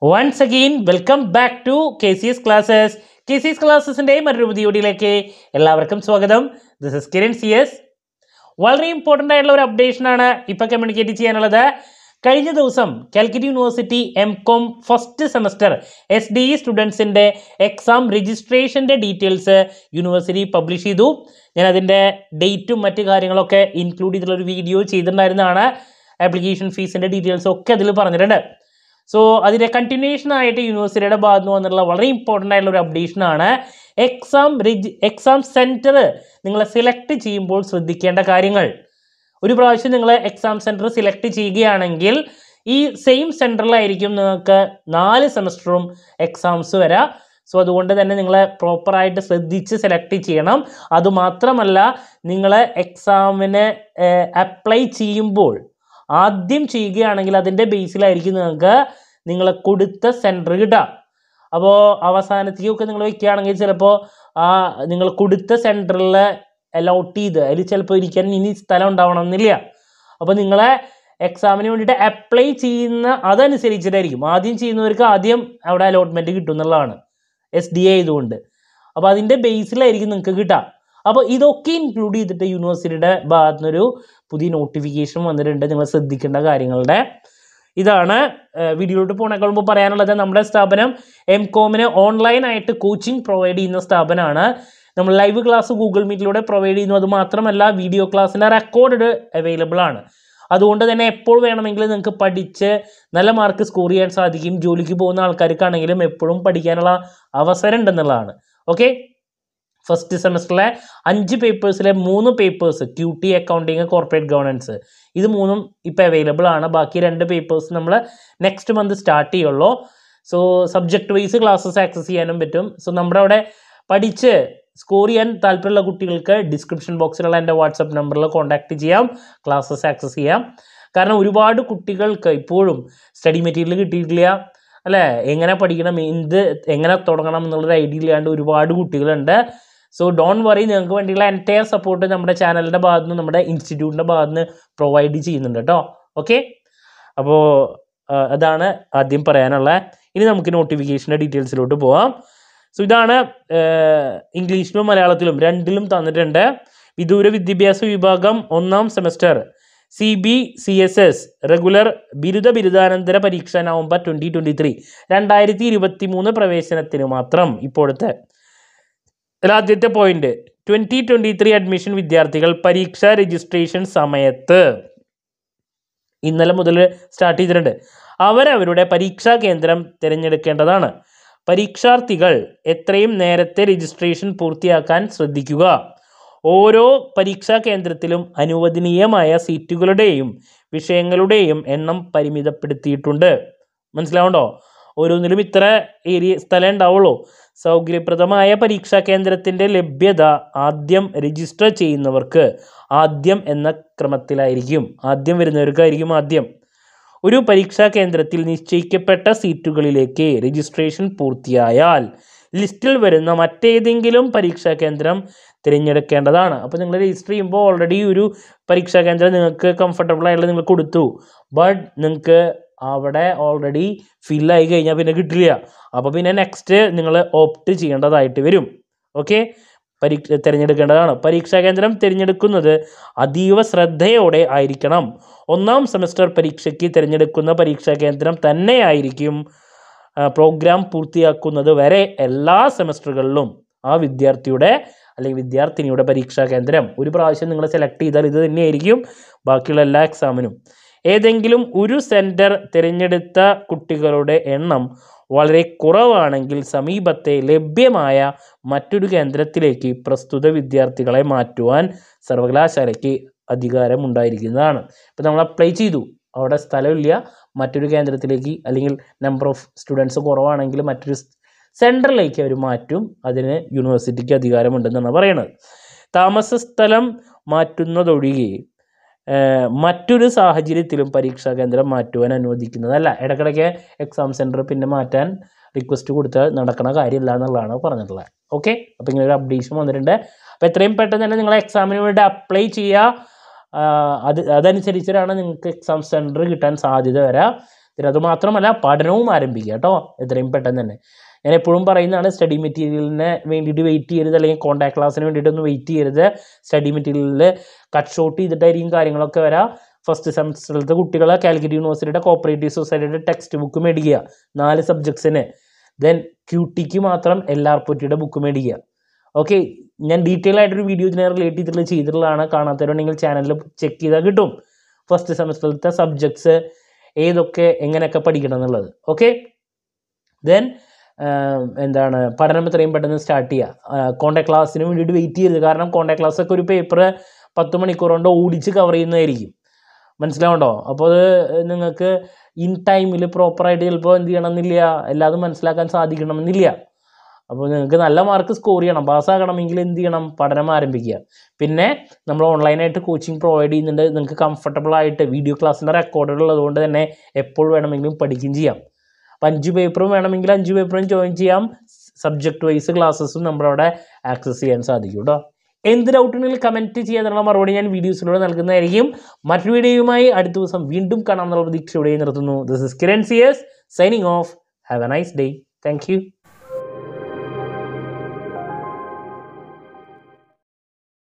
once again welcome back to K C S classes K C S ക്ലാസ്സസിൻ്റെ മറ്റൊരു പുതിയ വീഡിയോയിലേക്ക് എല്ലാവർക്കും സ്വാഗതം this is Kiran C S വളരെ ഇമ്പോർട്ടൻ്റ് ആയിട്ടുള്ള ഒരു അപ്ഡേഷനാണ് ഇപ്പോൾ കമ്മ്യൂണിക്കേറ്റ് ചെയ്യാനുള്ളത് കഴിഞ്ഞ ദിവസം Calicut university M com first semester S D E സ്റ്റുഡൻസിൻ്റെ എക്സാം രജിസ്ട്രേഷൻ്റെ ഡീറ്റെയിൽസ് യൂണിവേഴ്സിറ്റി പബ്ലിഷ് ചെയ്തു ഞാൻ അതിൻ്റെ ഡേറ്റും മറ്റ് കാര്യങ്ങളൊക്കെ ഇൻക്ലൂഡ് ചെയ്തിട്ടുള്ള ഒരു വീഡിയോ ചെയ്തിട്ടുണ്ടായിരുന്നതാണ് ആപ്ലിക്കേഷൻ ഫീസിൻ്റെ ഡീറ്റെയിൽസ് ഒക്കെ അതിൽ പറഞ്ഞിട്ടുണ്ട് സോ അതിൻ്റെ കണ്ടിന്യൂഷൻ ആയിട്ട് യൂണിവേഴ്സിറ്റിയുടെ ഭാഗത്ത് നിന്ന് വന്നിട്ടുള്ള വളരെ ഇമ്പോർട്ടൻ്റ് ആയിട്ടുള്ള ഒരു അപ്ഡേഷനാണ് എക്സാം റിജ് എക്സാം സെൻറ്റർ നിങ്ങൾ സെലക്ട് ചെയ്യുമ്പോൾ ശ്രദ്ധിക്കേണ്ട കാര്യങ്ങൾ ഒരു പ്രാവശ്യം നിങ്ങൾ എക്സാം സെൻറ്റർ സെലക്ട് ചെയ്യുകയാണെങ്കിൽ ഈ സെയിം സെൻറ്ററിലായിരിക്കും നിങ്ങൾക്ക് നാല് സെമസ്റ്ററും എക്സാംസ് വരാം സോ അതുകൊണ്ട് തന്നെ നിങ്ങൾ പ്രോപ്പറായിട്ട് ശ്രദ്ധിച്ച് സെലക്ട് ചെയ്യണം അതുമാത്രമല്ല നിങ്ങൾ എക്സാമിന് അപ്ലൈ ചെയ്യുമ്പോൾ ആദ്യം ചെയ്യുകയാണെങ്കിൽ അതിൻ്റെ ബേസിലായിരിക്കും നിങ്ങൾക്ക് നിങ്ങൾ കൊടുത്ത സെൻറ്റർ കിട്ടുക അപ്പോൾ അവസാനത്തേക്കൊക്കെ നിങ്ങൾ വയ്ക്കുകയാണെങ്കിൽ ചിലപ്പോൾ ആ നിങ്ങൾ കൊടുത്ത സെൻറ്ററിൽ അലോട്ട് ചെയ്ത് അതിൽ ചിലപ്പോൾ ഇരിക്കാൻ ഇനി സ്ഥലം ഉണ്ടാവണമെന്നില്ല അപ്പോൾ നിങ്ങളെ എക്സാമിന് വേണ്ടിയിട്ട് അപ്ലൈ ചെയ്യുന്ന അതനുസരിച്ചിട്ടായിരിക്കും ആദ്യം ചെയ്യുന്നവർക്ക് ആദ്യം അവിടെ അലോട്ട്മെൻറ്റ് കിട്ടും എന്നുള്ളതാണ് എസ് ഡി എ ആയതുകൊണ്ട് അപ്പോൾ അതിൻ്റെ ബേസിലായിരിക്കും നിങ്ങൾക്ക് കിട്ടുക അപ്പോൾ ഇതൊക്കെ ഇൻക്ലൂഡ് ചെയ്തിട്ട് യൂണിവേഴ്സിറ്റിയുടെ ഭാഗത്തു നിന്നൊരു പുതിയ നോട്ടിഫിക്കേഷൻ വന്നിട്ടുണ്ട് നിങ്ങൾ ശ്രദ്ധിക്കേണ്ട കാര്യങ്ങളുടെ ഇതാണ് വീഡിയോയിലോട്ട് പോണേക്കാൾ മുമ്പ് പറയാനുള്ളത് നമ്മുടെ സ്ഥാപനം എം കോമിന് ഓൺലൈനായിട്ട് കോച്ചിങ് പ്രൊവൈഡ് ചെയ്യുന്ന സ്ഥാപനമാണ് നമ്മൾ ലൈവ് ക്ലാസ് ഗൂഗിൾ മീറ്റിലൂടെ പ്രൊവൈഡ് ചെയ്യുന്നു അത് മാത്രമല്ല വീഡിയോ ക്ലാസ്സിൻ്റെ റെക്കോർഡ് അവൈലബിൾ ആണ് അതുകൊണ്ട് തന്നെ എപ്പോൾ വേണമെങ്കിലും നിങ്ങൾക്ക് പഠിച്ച് നല്ല മാർക്ക് സ്കോർ ചെയ്യാൻ സാധിക്കും ജോലിക്ക് പോകുന്ന ആൾക്കാർക്കാണെങ്കിലും എപ്പോഴും പഠിക്കാനുള്ള അവസരം ഉണ്ടെന്നുള്ളതാണ് ഓക്കെ ഫസ്റ്റ് സെമസ്റ്ററിലെ അഞ്ച് പേപ്പേഴ്സിലെ മൂന്ന് papers Q T accounting corporate governance ഇത് മൂന്നും ഇപ്പോൾ അവൈലബിൾ ആണ് ബാക്കി രണ്ട് പേപ്പേഴ്സ് നമ്മൾ നെക്സ്റ്റ് മന്ത് സ്റ്റാർട്ട് ചെയ്യുള്ളൂ so subject wise classes access ചെയ്യാനും പറ്റും സോ നമ്മുടെ അവിടെ പഠിച്ച് സ്കോർ ചെയ്യാൻ താല്പര്യമുള്ള കുട്ടികൾക്ക് ഡിസ്ക്രിപ്ഷൻ ബോക്സിലുള്ള എൻ്റെ വാട്സപ്പ് നമ്പറിൽ കോൺടാക്റ്റ് ചെയ്യാം ക്ലാസ്സസ് ആക്സസ് ചെയ്യാം കാരണം ഒരുപാട് കുട്ടികൾക്ക് ഇപ്പോഴും സ്റ്റഡി മെറ്റീരിയൽ കിട്ടിയിട്ടില്ല അല്ലേ എങ്ങനെ പഠിക്കണം എന്ത് എങ്ങനെ തുടങ്ങണം എന്നുള്ളൊരു ഐഡിയ ഇല്ലാണ്ട് ഒരുപാട് കുട്ടികളുണ്ട് സോ ഡോൺ വറി നിങ്ങൾക്ക് വേണ്ടിയുള്ള എൻറ്റയർ സപ്പോർട്ട് നമ്മുടെ ചാനലിൻ്റെ ഭാഗത്ത് നിന്ന് നമ്മുടെ ഇൻസ്റ്റിറ്റ്യൂട്ടിൻ്റെ ഭാഗത്ത് നിന്ന് പ്രൊവൈഡ് ചെയ്യുന്നുണ്ട് കേട്ടോ ഓക്കെ അപ്പോൾ അതാണ് ആദ്യം പറയാനുള്ളത് ഇനി നമുക്ക് നോട്ടിഫിക്കേഷൻ്റെ ഡീറ്റെയിൽസിലോട്ട് പോവാം സോ ഇതാണ് ഇംഗ്ലീഷിലും മലയാളത്തിലും രണ്ടിലും തന്നിട്ടുണ്ട് വിദൂര വിദ്യാഭ്യാസ വിഭാഗം ഒന്നാം semester C B C S S regular ബിരുദ ബിരുദാനന്തര പരീക്ഷ നവംബർ ട്വൻറ്റി ട്വൻറ്റി ത്രീ രണ്ടായിരത്തി ഇരുപത്തി മൂന്ന് പ്രവേശനത്തിന് മാത്രം ഇപ്പോഴത്തെ ആദ്യത്തെ point twenty twenty three admission വിദ്യാർത്ഥികൾ പരീക്ഷാ രജിസ്ട്രേഷൻ സമയത്ത് ഇന്നലെ മുതൽ സ്റ്റാർട്ട് ചെയ്തിട്ടുണ്ട് അവരവരുടെ പരീക്ഷാ കേന്ദ്രം തിരഞ്ഞെടുക്കേണ്ടതാണ് പരീക്ഷാർത്ഥികൾ എത്രയും നേരത്തെ രജിസ്ട്രേഷൻ പൂർത്തിയാക്കാൻ ശ്രദ്ധിക്കുക ഓരോ പരീക്ഷാ കേന്ദ്രത്തിലും അനുവദനീയമായ സീറ്റുകളുടെയും വിഷയങ്ങളുടെയും എണ്ണം പരിമിതപ്പെടുത്തിയിട്ടുണ്ട് മനസ്സിലാവുണ്ടോ ഓരോന്നിലും ഇത്ര ഏരിയ സ്ഥലം ഉണ്ടാവുള്ളൂ സൗകര്യപ്രദമായ പരീക്ഷാ കേന്ദ്രത്തിൻ്റെ ലഭ്യത ആദ്യം രജിസ്റ്റർ ചെയ്യുന്നവർക്ക് ആദ്യം എന്ന ക്രമത്തിലായിരിക്കും ആദ്യം വരുന്നവർക്കായിരിക്കും ആദ്യം ഒരു പരീക്ഷാ കേന്ദ്രത്തിൽ നിശ്ചയിക്കപ്പെട്ട സീറ്റുകളിലേക്ക് രജിസ്ട്രേഷൻ പൂർത്തിയായാൽ ലിസ്റ്റിൽ വരുന്ന മറ്റേതെങ്കിലും പരീക്ഷാ കേന്ദ്രം തിരഞ്ഞെടുക്കേണ്ടതാണ് അപ്പോൾ നിങ്ങൾ രജിസ്റ്റർ ചെയ്യുമ്പോൾ ഓൾറെഡി ഒരു പരീക്ഷാ കേന്ദ്രം നിങ്ങൾക്ക് കംഫർട്ടബിൾ ആയിട്ടുള്ള നിങ്ങൾ കൊടുത്തു ബട്ട് നിങ്ങൾക്ക് അവിടെ ഓൾറെഡി ഫില്ലായി കഴിഞ്ഞാൽ പിന്നെ കിട്ടില്ല അപ്പോൾ പിന്നെ നെക്സ്റ്റ് നിങ്ങൾ ഓപ്റ്റ് ചെയ്യേണ്ടതായിട്ട് വരും ഓക്കെ പരീക്ഷ തിരഞ്ഞെടുക്കേണ്ടതാണ് പരീക്ഷാ കേന്ദ്രം തിരഞ്ഞെടുക്കുന്നത് അതീവ ശ്രദ്ധയോടെ ആയിരിക്കണം ഒന്നാം സെമസ്റ്റർ പരീക്ഷയ്ക്ക് തിരഞ്ഞെടുക്കുന്ന പരീക്ഷാ കേന്ദ്രം തന്നെയായിരിക്കും പ്രോഗ്രാം പൂർത്തിയാക്കുന്നത് വരെ എല്ലാ സെമസ്റ്ററുകളിലും ആ വിദ്യാർത്ഥിയുടെ അല്ലെങ്കിൽ വിദ്യാർത്ഥിനിയുടെ പരീക്ഷാ കേന്ദ്രം ഒരു പ്രാവശ്യം നിങ്ങൾ സെലക്ട് ചെയ്താൽ ഇത് തന്നെയായിരിക്കും ബാക്കിയുള്ള എല്ലാ എക്സാമിനും ഏതെങ്കിലും ഒരു സെൻറ്റർ തിരഞ്ഞെടുത്ത കുട്ടികളുടെ എണ്ണം വളരെ കുറവാണെങ്കിൽ സമീപത്തെ ലഭ്യമായ മറ്റൊരു കേന്ദ്രത്തിലേക്ക് പ്രസ്തുത വിദ്യാർത്ഥികളെ മാറ്റുവാൻ സർവകലാശാലയ്ക്ക് അധികാരമുണ്ടായിരിക്കുന്നതാണ് ഇപ്പോൾ നമ്മൾ അപ്ലൈ ചെയ്തു അവിടെ സ്ഥലമില്ല മറ്റൊരു കേന്ദ്രത്തിലേക്ക് അല്ലെങ്കിൽ നമ്പർ ഓഫ് സ്റ്റുഡൻസ് കുറവാണെങ്കിൽ മറ്റൊരു സെൻറ്ററിലേക്ക് അവർ മാറ്റും അതിന് യൂണിവേഴ്സിറ്റിക്ക് അധികാരമുണ്ടെന്നാണ് പറയുന്നത് താമസ സ്ഥലം മാറ്റുന്നതൊഴികെ മറ്റൊരു സാഹചര്യത്തിലും പരീക്ഷാ കേന്ദ്രം മാറ്റുവാൻ അനുവദിക്കുന്നതല്ല ഇടയ്ക്കിടയ്ക്ക് എക്സാം സെൻറ്റർ പിന്നെ മാറ്റാൻ റിക്വസ്റ്റ് കൊടുത്താൽ നടക്കുന്ന കാര്യമില്ല എന്നുള്ളതാണ് പറഞ്ഞിട്ടുള്ളത് ഓക്കെ അപ്പോൾ ഇങ്ങനെ ഒരു അപ്ഡേഷൻ വന്നിട്ടുണ്ട് അപ്പോൾ എത്രയും പെട്ടെന്ന് തന്നെ നിങ്ങൾ എക്സാമിന് വേണ്ടി അപ്ലൈ ചെയ്യുക അത് അതനുസരിച്ചിട്ടാണ് നിങ്ങൾക്ക് എക്സാം സെൻറ്റർ കിട്ടാൻ സാധ്യത വരാം പിന്നെ അത് മാത്രമല്ല പഠനവും ആരംഭിക്കുക കേട്ടോ എത്രയും പെട്ടെന്ന് തന്നെ ഞാൻ എപ്പോഴും പറയുന്നതാണ് സ്റ്റഡി മെറ്റീരിയലിന് വേണ്ടിയിട്ട് വെയിറ്റ് ചെയ്യരുത് അല്ലെങ്കിൽ കോൺടാക്ട് ക്ലാസ്സിന് വേണ്ടിയിട്ടൊന്നും വെയിറ്റ് ചെയ്യരുത് സ്റ്റഡി മെറ്റീരിയലിൽ കട്ട് ഷോട്ട് ചെയ്തിട്ടായിരിക്കും കാര്യങ്ങളൊക്കെ വരാം ഫസ്റ്റ് സെമസ്റ്ററിലത്തെ കുട്ടികൾ കാലിക്കറ്റ് യൂണിവേഴ്സിറ്റിയുടെ കോപ്പറേറ്റീവ് സൊസൈറ്റിയുടെ ടെക്സ്റ്റ് ബുക്ക് മേടിക്കുക നാല് സബ്ജക്ട്സിന് ദെൻ ക്യൂ ടിക്ക് മാത്രം എൽ ആർ പൊറ്റിയുടെ ബുക്ക് മേടിക്കുക ഓക്കെ ഞാൻ ഡീറ്റെയിൽ ആയിട്ടൊരു വീഡിയോ ഇതിനെ റിലേറ്റ് ചെയ്തിട്ടുള്ള ചെയ്തിട്ടുള്ളതാണ് കാണാത്തവരുണ്ടെങ്കിൽ ചാനലിൽ ചെക്ക് ചെയ്താൽ കിട്ടും ഫസ്റ്റ് സെമസ്റ്ററിലത്തെ സബ്ജക്ട്സ് ഏതൊക്കെ എങ്ങനെയൊക്കെ പഠിക്കണം എന്നുള്ളത് ഓക്കെ ദെൻ എന്താണ് പഠനം എത്രയും പെട്ടെന്ന് സ്റ്റാർട്ട് ചെയ്യുക കോണ്ടാക്ട് ക്ലാസ്സിന് വേണ്ടിയിട്ട് വെയിറ്റ് ചെയ്യരുത് കാരണം കോണ്ടാക്ട് ക്ലാസ് ഒക്കെ ഒരു പേപ്പർ പത്ത് മണിക്കൂർ കൊണ്ട് ഓടിച്ച് കവർ ചെയ്യുന്നതായിരിക്കും മനസ്സിലാവുണ്ടോ അപ്പോൾ അത് നിങ്ങൾക്ക് ഇൻ ടൈമിൽ പ്രോപ്പറായിട്ട് ചിലപ്പോൾ എന്ത് ചെയ്യണമെന്നില്ല എല്ലാതും മനസ്സിലാക്കാൻ സാധിക്കണമെന്നില്ല അപ്പോൾ നിങ്ങൾക്ക് നല്ല മാർക്ക് സ്കോർ ചെയ്യണം പാസ്സാകണമെങ്കിൽ എന്ത് ചെയ്യണം പഠനം ആരംഭിക്കുക പിന്നെ നമ്മൾ ഓൺലൈനായിട്ട് കോച്ചിങ് പ്രൊവൈഡ് ചെയ്യുന്നുണ്ട് നിങ്ങൾക്ക് കംഫർട്ടബിൾ ആയിട്ട് വീഡിയോ ക്ലാസ്സിൻ്റെ റെക്കോർഡുകൾ ഉള്ളതുകൊണ്ട് തന്നെ എപ്പോൾ വേണമെങ്കിലും പഠിക്കുകയും ചെയ്യാം അപ്പം അഞ്ച് പേപ്പറും വേണമെങ്കിൽ അഞ്ച് പേപ്പറും ജോയിൻ ചെയ്യാം സബ്ജക്ട് വൈസ് ക്ലാസ്സസും നമ്മളവിടെ ആക്സസ് ചെയ്യാൻ സാധിക്കും കേട്ടോ എന്ത് ഡൗട്ടുണ്ടെങ്കിൽ കമൻറ്റ് ചെയ്യാനുള്ള മറുപടി ഞാൻ വീഡിയോസിലൂടെ നൽകുന്നതായിരിക്കും മറ്റൊരു വീഡിയോയുമായി അടുത്ത ദിവസം വീണ്ടും കാണാമെന്നുള്ള പ്രതീക്ഷയോടെ നിർത്തുന്നു this is Kiran C S signing off have a nice day thank U